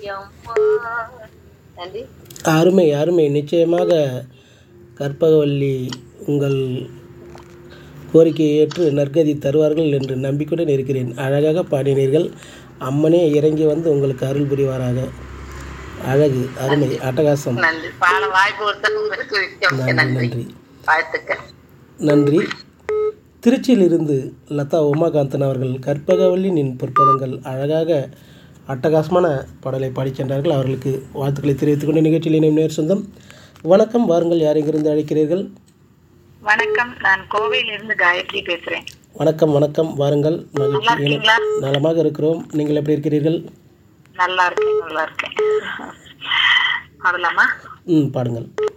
அம்மா நன்றி அருமை அருமை நிச்சயமாக கற்பகவல்லி உங்கள் கோரிக்கையை ஏற்று நற்கதி தருவார்கள் என்று நம்பிக்கையுடன் இருக்கிறேன் அழகாக பாடினீர்கள் அம்மனே இறங்கி வந்து உங்களுக்கு அருள் புரிவாராக அழகு அருமை அட்டகாசம் நன்றி பாட வாய்ப்பு கொடுத்தவங்களுக்கு மிக்க மிக்க நன்றி நன்றி நன்றி வாழ்த்துக்கள் நன்றி திருச்சியிலிருந்து லதா உமாகாந்தன் அவர்கள் கற்பகவல்லி நின் பொற்பதங்கள் அழகாக அட்டகாசமான பாடலை பாடிச் சென்றார்கள் அவர்களுக்கு வாழ்த்துக்களை தெரிவித்துக் கொண்டு நிகழ்ச்சியில் இணையும் நேர் சொந்தம் வணக்கம் வாருங்கள் யார் எங்கிருந்து அழைக்கிறீர்கள் வணக்கம் நான் கோவையிலிருந்து காயத்ரி பேசுறேன் வணக்கம் வணக்கம் வாருங்கள் நல்லா மகிழ்ச்சி இருக்கீங்களா நலமாக இருக்கிறோம் நீங்கள் எப்படி இருக்கிறீர்கள் நல்லா இருக்கேன் நல்லா இருக்கேன் பாடலாமா ம் பாடுங்கள்